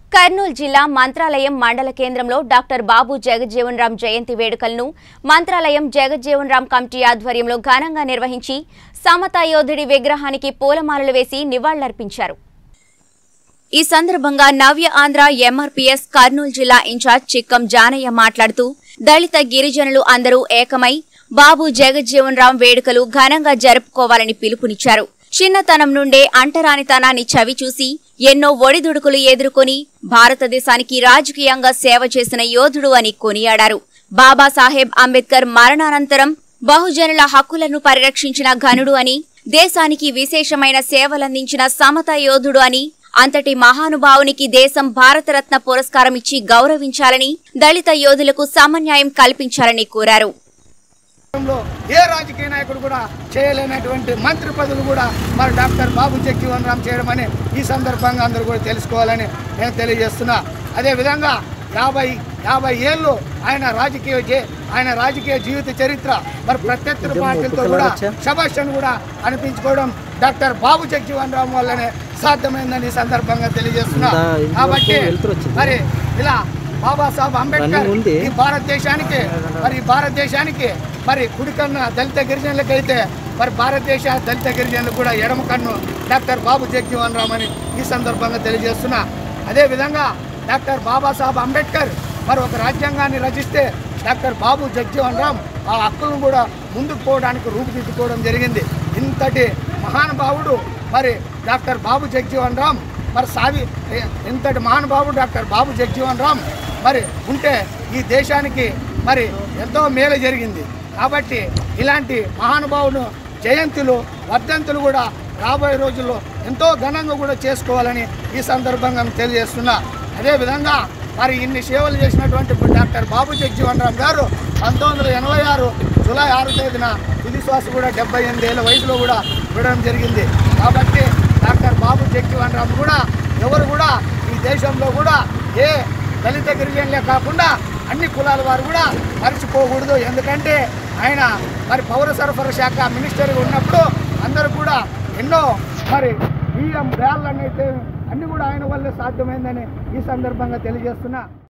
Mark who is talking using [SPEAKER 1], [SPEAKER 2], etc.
[SPEAKER 1] కర్నూలు జిల్లా మంత్రాలయం మండల కేంద్రంలో డాక్టర్ బాబు జగజ్జీవన్ రామ్ జయంతి వేడుకలను మంత్రాలయం జగజ్జీవన్ రామ్ కమిటీ ఆధ్వర్యంలో ఘనంగా నిర్వహించి సమతా యోధుడి విగ్రహానికి పూలమాలలు వేసి నివాళులర్పించారు ఈ సందర్భంగా నవ్య ఆంధ్ర ఎంఆర్పీఎస్ కర్నూలు జిల్లా ఇన్ఛార్జ్ చిక్కం జానయ్య మాట్లాడుతూ దళిత గిరిజనులు అందరూ ఏకమై బాబు జగజ్జీవన్ రామ్ వేడుకలు ఘనంగా జరుపుకోవాలని పిలుపునిచ్చారు చిన్నతనం నుండే అంటరానితనాన్ని చవి చూసి ఎన్నో ఒడిదుడుకులు ఎదుర్కొని భారతదేశానికి రాజకీయంగా సేవ చేసిన యోధుడు అని కొనియాడారు బాబాసాహెబ్ అంబేద్కర్ మరణానంతరం బహుజనుల హక్కులను పరిరక్షించిన ఘనుడు అని దేశానికి విశేషమైన సేవలందించిన సమత యోధుడు అని అంతటి మహానుభావునికి దేశం భారతరత్న పురస్కారం ఇచ్చి గౌరవించాలని దళిత యోధులకు సమన్యాయం కల్పించాలని కోరారు
[SPEAKER 2] లో ఏ రాజకీయ నాయకుడు కూడా చేయలేనటువంటి మంత్రి పదవులు కూడా మరి డాక్టర్ బాబు జగ్జీవన్ రామ్ చేయడం అని ఈ సందర్భంగా అందరూ కూడా తెలుసుకోవాలని నేను తెలియజేస్తున్నా అదేవిధంగా యాభై యాభై ఏళ్ళు ఆయన రాజకీయ జీ- ఆయన రాజకీయ జీవిత చరిత్ర మరి ప్రత్యర్థుల పార్టీలతో కూడా శభాషను కూడా అనిపించుకోవడం డాక్టర్ బాబు జగ్జీవన్ రామ్ వల్లనే సాధ్యమైందని ఈ సందర్భంగా తెలియజేస్తున్నా
[SPEAKER 3] ఇంత ఇంత
[SPEAKER 2] కాబట్టి
[SPEAKER 3] వెలుతురు వచ్చింది.
[SPEAKER 2] మరి ఇలా బాబాసాహెబ్ అంబేద్కర్
[SPEAKER 3] అన్నీ ఉంది.
[SPEAKER 2] ఈ భారతదేశానికి మరి ఈ భారతదేశానికి మరి కుడి కన్ను దళిత గిరిజనులకైతే మరి భారతదేశ దళిత గిరిజనులు కూడా ఎడమ కన్ను డాక్టర్ బాబు జగ్జీవన్ రామ్ అని ఈ సందర్భంగా తెలియజేస్తున్నా అదేవిధంగా డాక్టర్ బాబాసాహెబ్ అంబేద్కర్ మరి ఒక రాజ్యాంగాన్ని రచిస్తే డాక్టర్ బాబు జగ్జీవన్ రామ్ ఆ హక్కులను కూడా ముందుకు పోవడానికి రూపుదిద్దుకోవడం జరిగింది ఇంతటి మహానుభావుడు మరి డాక్టర్ బాబు జగ్జీవన్ రామ్ మరి సావి ఇంతటి మహానుభావుడు డాక్టర్ బాబు జగ్జీవన్ రామ్ మరి ఉంటే ఈ దేశానికి మరి ఎంతో మేలు జరిగింది కాబట్టి ఇలాంటి మహానుభావుడు జయంతులు వర్ధంతులు కూడా రాబోయే రోజుల్లో ఎంతో ఘనంగా కూడా చేసుకోవాలని ఈ సందర్భంగా తెలియజేస్తున్నా అదేవిధంగా మరి ఇన్ని సేవలు చేసినటువంటి డాక్టర్ బాబు జగ్జీవన్ రామ్ గారు పంతొమ్మిది వందల ఎనభై ఆరు జూలై ఆరు తేదీన తుది శ్వాస కూడా డెబ్బై ఎనిమిది ఏళ్ళ వయసులో కూడా విడడం జరిగింది కాబట్టి డాక్టర్ బాబు జగ్జీవన్ రామ్ కూడా ఎవరు కూడా ఈ దేశంలో కూడా ఏ దళిత గిరిజనులే కాకుండా అన్ని కులాల వారు కూడా మర్చిపోకూడదు ఎందుకంటే ఆయన మరి పౌర సరఫరా శాఖ మినిస్టర్గా ఉన్నప్పుడు అందరూ కూడా ఎన్నో మరి బియ్యం బ్యాళ్ళు అయితే అన్ని కూడా ఆయన వల్లే సాధ్యమైందని ఈ సందర్భంగా తెలియజేస్తున్నా